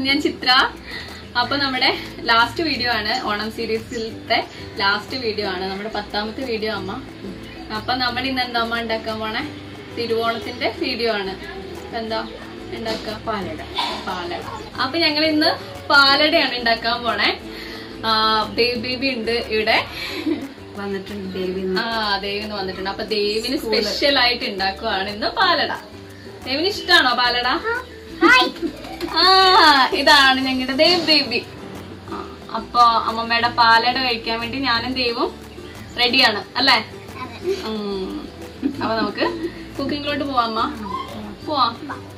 ഞാൻ ചിത്ര അപ്പൊ നമ്മുടെ ലാസ്റ്റ് വീഡിയോ ആണ് ഓണം സീരീസിലത്തെ ലാസ്റ്റ് വീഡിയോ ആണ് നമ്മുടെ പത്താമത്തെ വീഡിയോ അമ്മ അപ്പൊ നമ്മൾ ഇന്ന് എന്താ അമ്മ ഉണ്ടാക്കാൻ പോണേ തിരുവോണത്തിന്റെ വീഡിയോ ആണ് അപ്പൊ എന്താ ഉണ്ടാക്കുക പാലട പാലട അപ്പൊ ഞങ്ങൾ ഇന്ന് പാലടയാണ് ഉണ്ടാക്കാൻ പോണേ ആ ബേബി ഉണ്ട് ഇവിടെ വന്നിട്ടുണ്ട് ദേവി ആ ദേവിന്ന് വന്നിട്ടുണ്ട് അപ്പൊ ദേവിന് സ്പെഷ്യൽ ആയിട്ട് ഉണ്ടാക്കുവാണ് ഇന്ന് പാലട ദേവിന് ഇഷ്ടാണോ പാലട ആ ഇതാണ് ഞങ്ങളുടെ ദേവ് ബേബി ആ, അപ്പൊ അമ്മമ്മയുടെ പാലട കഴിക്കാൻ വേണ്ടി ഞാനും ദേവും റെഡിയാണ് അല്ലേ ഉം. അപ്പൊ നമുക്ക് കുക്കിങ്ങിലോട്ട് പോവാം അമ്മ പോവാം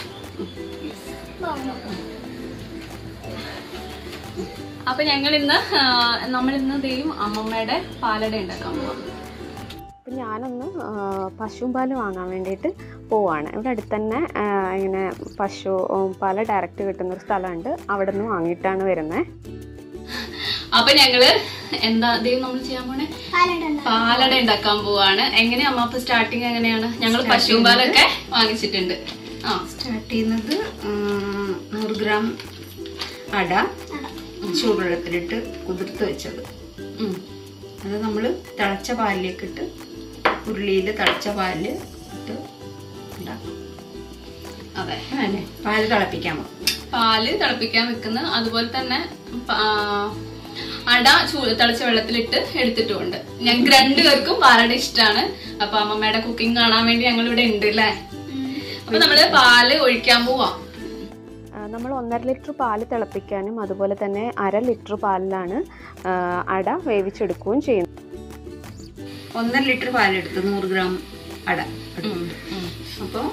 അപ്പൊ ഞങ്ങൾ ഇന്ന് നമ്മൾ ഇന്ന് ദേവും അമ്മമ്മയുടെ പാലട ഉണ്ടാക്കാൻ പോവാം അപ്പം ഞാനൊന്ന് ആ, പശുവും പാല് വാങ്ങാൻ വേണ്ടിയിട്ട് പോവാണ് ഇവിടെ അടുത്ത് തന്നെ ആ, ഇങ്ങനെ പശു ഉം, പാല് ഡയറക്റ്റ് കിട്ടുന്ന ഒരു സ്ഥലമുണ്ട് അവിടെ നിന്ന് വാങ്ങിയിട്ടാണ് വരുന്നത് അപ്പൊ ഞങ്ങള് എന്താ ദൈവം നമ്മൾ ചെയ്യാൻ പോണേ പാലട ഉണ്ടാക്കാൻ പോവാണ് എങ്ങനെയാ അമ്മ അപ്പൊ സ്റ്റാർട്ടിങ് എങ്ങനെയാണ് ഞങ്ങൾ പശുവും പാലൊക്കെ വാങ്ങിച്ചിട്ടുണ്ട് ആ സ്റ്റാർട്ട് ചെയ്യുന്നത് ഉം, നൂറ് ഗ്രാം അട ചൂടുവെള്ളത്തിലിട്ട് കുതിർത്ത് വെച്ചത് ഉം. അത് നമ്മൾ തിളച്ച പാലിലേക്ക് ഇട്ട് ഉരുളിയിൽ തിളച്ച പാലിൽ ഇട്ട് ഉണ്ടാക്കും അതെ അല്ലേ പാല് തിളപ്പിക്കാൻ പോകും പാല് തിളപ്പിക്കാൻ വെക്കുന്ന അതുപോലെ തന്നെ പ- ആ, അട ചൂ തിളച്ച വെള്ളത്തിലിട്ട് എടുത്തിട്ടുമുണ്ട് ഞങ്ങൾക്ക് രണ്ടുപേർക്കും പാലട ഇഷ്ടമാണ് അപ്പൊ അമ്മമ്മയുടെ കുക്കിംഗ് കാണാൻ വേണ്ടി ഞങ്ങൾ ഇവിടെ ഉണ്ട് അല്ലേ അപ്പൊ നമ്മള് പാല് ഒഴിക്കാൻ പോവാം നമ്മൾ ഒന്നര ലിറ്റർ പാല് തിളപ്പിക്കാനും അതുപോലെ തന്നെ അര ലിറ്റർ പാലിലാണ് ആ, അട വേവിച്ചെടുക്കുകയും ചെയ്യുന്നത് ഒന്നര ലിറ്റർ പാലെടുത്ത് നൂറ് ഗ്രാം അട എടുക്കും അപ്പോൾ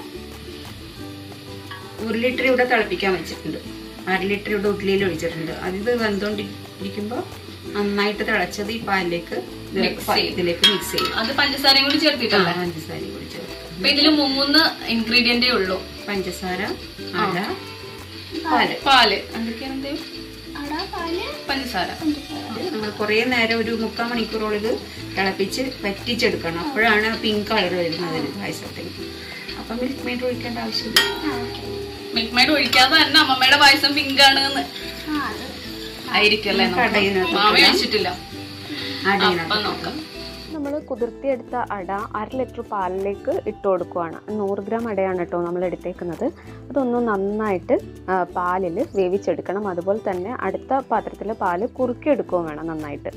ഒരു ലിറ്റർ ഇവിടെ തിളപ്പിക്കാൻ വെച്ചിട്ടുണ്ട് അര ലിറ്റർ ഇവിടെ ഉരുളിയിൽ ഒഴിച്ചിട്ടുണ്ട് അത് വെന്തുകൊണ്ടിരിക്കുമ്പോൾ നന്നായിട്ട് തിളച്ചത് ഈ പാലിലേക്ക് ഇതിലേക്ക് Mix പ- ചെയ്യും. ഇതിലേക്ക് മിക്സ് ചെയ്യും അത് പഞ്ചസാരയും കൂടി ചേർത്തിട്ടല്ലേ പഞ്ചസാര കൂടി ചേർത്ത് അപ്പൊ ഇതില് മൂന്ന് ഇൻഗ്രീഡിയന്റേ ഉള്ളൂ പഞ്ചസാര അട പാല് പാല് എന്തൊക്കെയാണ് ദൈവം? പഞ്ചസാര നമ്മൾ കുറേ നേരം ഒരു മുക്കാൽ മണിക്കൂറോളം ഇത് തിളപ്പിച്ച് വറ്റിച്ചെടുക്കണം അപ്പോഴാണ് പിങ്ക് കളർ വരുന്നത് അതിന് പായസത്തിന് അപ്പം മിൽക്ക് മെയ്ഡ് ഒഴിക്കേണ്ട ആവശ്യമില്ല മിൽക്ക് മെയ്ഡ് ഒഴിക്കാതെ തന്നെ അമ്മമ്മയുടെ പായസം പിങ്ക് ആണ് എന്ന് ആയിരിക്കും അല്ലേ നമുക്ക് അടയിനകത്ത് മാമ ഇടാം. ഒഴിച്ചിട്ടില്ല അടയിനകത്ത് അപ്പൊ നോക്കാം നമ്മൾ കുതിർത്തിയെടുത്ത അട അര ലിറ്റർ പാലിലേക്ക് ഇട്ട് കൊടുക്കുകയാണ് നൂറ് ഗ്രാം അടയാണ് കേട്ടോ നമ്മൾ എടുത്തേക്കുന്നത് അതൊന്ന് നന്നായിട്ട് പാലിൽ വേവിച്ചെടുക്കണം അതുപോലെ തന്നെ അടുത്ത പാത്രത്തിൽ പാല് കുറുക്കിയെടുക്കുകയും വേണം നന്നായിട്ട്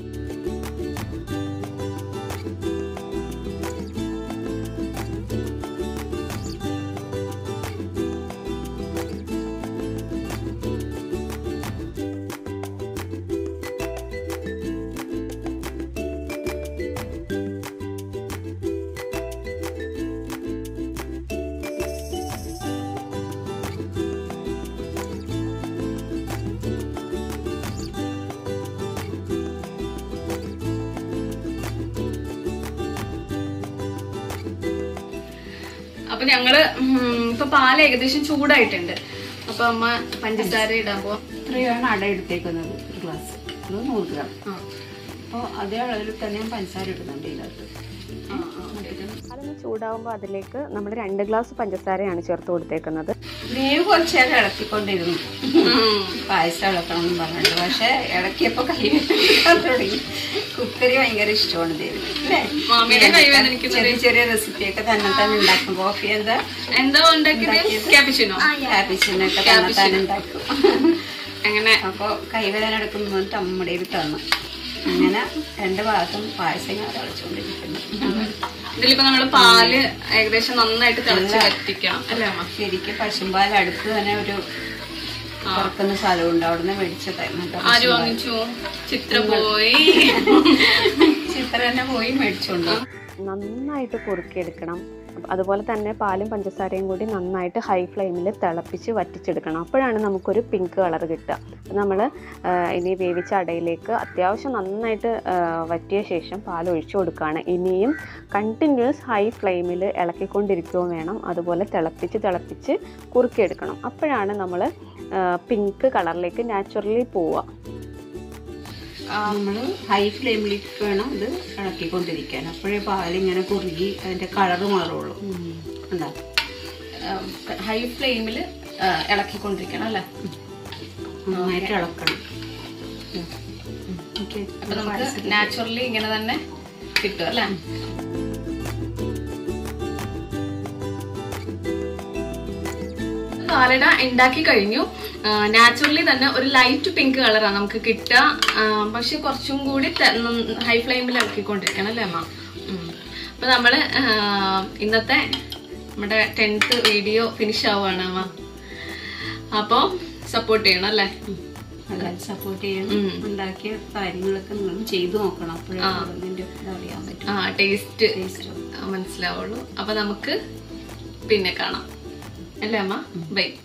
അപ്പൊ ഞങ്ങള് ഉം, ഇപ്പൊ പാല് ഏകദേശം ചൂടായിട്ടുണ്ട് അപ്പൊ അമ്മ പഞ്ചസാര ഇടാൻ പോവാം ഇത്രയാണ് അട എടുത്തേക്കുന്നത് ഒരു ഗ്ലാസ് അത് നൂറ് ഗ്രാം ആ. അപ്പോൾ അതേ അളവിൽ തന്നെ ഞാൻ പഞ്ചസാര ഇടുന്നുണ്ട് ഇതിനകത്ത് ആ, ആ, ഇട്ടിട്ടുണ്ട്. അതൊന്ന് ചൂടാവുമ്പോൾ അതിലേക്ക് നമ്മൾ രണ്ട് ഗ്ലാസ് പഞ്ചസാരയാണ് ചേർത്ത് കൊടുത്തേക്കുന്നത് ദേവ് കുറച്ച് നേരം ഇളക്കിക്കൊണ്ടിരുന്നു ഉം. പായസം ഇളക്കണം എന്ന് പറഞ്ഞിട്ട് പക്ഷെ ഇളക്കിയപ്പോൾ കൈ വേദനിക്കാൻ തുടങ്ങി കുക്കറി ഭയങ്കര ഇഷ്ടമാണ് ദേവി അല്ലേ മാമിയുടെ കൈ വേദനിക്കുന്നത് ചെറിയ ചെറിയ റെസിപ്പിയൊക്കെ തന്നെ തന്നെ ഉണ്ടാക്കും കോഫി എന്താ എന്താ ഉണ്ടാക്കിയത് ക്യാപിച്ചിനോ ക്യാപിച്ചിനൊക്കെ തന്നെ തന്നെ ഉണ്ടാക്കും അങ്ങനെ അപ്പോൾ കൈവേദന എടുക്കുന്നു പറഞ്ഞിട്ട് അമ്മയുടെ ഇത് തന്നു അങ്ങനെ രണ്ട് ഭാഗത്തും പായസം ഞാൻ തിളച്ചുകൊണ്ടിരിക്കുന്നു ഇതിലിപ്പോ നമ്മള് പാല് ഏകദേശം നന്നായിട്ട് തിളച്ച് വറ്റിക്കണം അല്ലേ അമ്മ ശരിക്കും പശുമ്പാൽ അടുത്ത് തന്നെ ഒരു തുറക്കുന്ന സ്ഥലമുണ്ട് അവിടുന്ന് മേടിച്ചതായിരുന്നു ആര് വാങ്ങിച്ചു ചിത്ര പോയി ചിത്ര തന്നെ പോയി മേടിച്ചോണ്ട് നന്നായിട്ട് കുറുക്കിയെടുക്കണം അപ്പ- അതുപോലെ തന്നെ പാലും പഞ്ചസാരയും കൂടി നന്നായിട്ട് ഹൈ ഫ്ലെയിമിൽ തിളപ്പിച്ച് വറ്റിച്ചെടുക്കണം അപ്പോഴാണ് നമുക്കൊരു പിങ്ക് കളർ കിട്ടുക നമ്മൾ ഇനി വേവിച്ച അടയിലേക്ക് അത്യാവശ്യം നന്നായിട്ട് ആ, വറ്റിയ ശേഷം പാൽ ഒഴിച്ചു കൊടുക്കുകയാണ് ഇനിയും കണ്ടിന്യൂസ് ഹൈ ഫ്ലെയിമിൽ ഇളക്കിക്കൊണ്ടിരിക്കുകയും വേണം അതുപോലെ തിളപ്പിച്ച് തിളപ്പിച്ച് കുറുക്കിയെടുക്കണം അപ്പോഴാണ് നമ്മൾ പിങ്ക് കളറിലേക്ക് നാച്ചുറലി പോവുക നമ്മൾ ഹൈ ഫ്ലെയിമിലേക്ക് വേണം ഇത് ഇളക്കിക്കൊണ്ടിരിക്കാൻ അപ്പോഴേ പാലിങ്ങനെ കുറുകി അതിന്റെ കളറ് മാറുള്ളൂ എന്താ ഹൈ ഫ്ലെയിമിൽ ഇളക്കിക്കൊണ്ടിരിക്കണം അല്ലേ നന്നായിട്ട് ഇളക്കണം ഓക്കെ അപ്പൊ നമുക്ക് നാച്ചുറലി ഇങ്ങനെ തന്നെ കിട്ടും അല്ലേ പാലട ഉണ്ടാക്കി കഴിഞ്ഞു നാച്ചുറലി തന്നെ ഒരു ലൈറ്റ് പിങ്ക് കളറാണ് നമുക്ക് കിട്ടുക ആ, പക്ഷെ കുറച്ചും കൂടി ഹൈ ഫ്ലെയിമിൽ ഇറക്കിക്കൊണ്ടിരിക്കണം അല്ലേ അമ്മ ഉം. അപ്പൊ നമ്മള് ആ, ഇന്നത്തെ നമ്മുടെ ടെൻത്ത് വീഡിയോ ഫിനിഷ് ആവുകയാണ് അമ്മ അപ്പോൾ സപ്പോർട്ട് ചെയ്യണം അല്ലേ അതായത് സപ്പോർട്ട് ചെയ്യണം ഉം. ഉണ്ടാക്കിയ കാര്യങ്ങളൊക്കെ നിങ്ങൾ ചെയ്തു നോക്കണം അപ്പോഴാണ് അതിന്റെ ഇതറിയാൻ പറ്റും ആ ടേസ്റ്റ് Taste. മനസ്സിലാവുള്ളൂ അപ്പൊ നമുക്ക് പിന്നെ കാണാം അല്ലേ അമ്മ ബൈ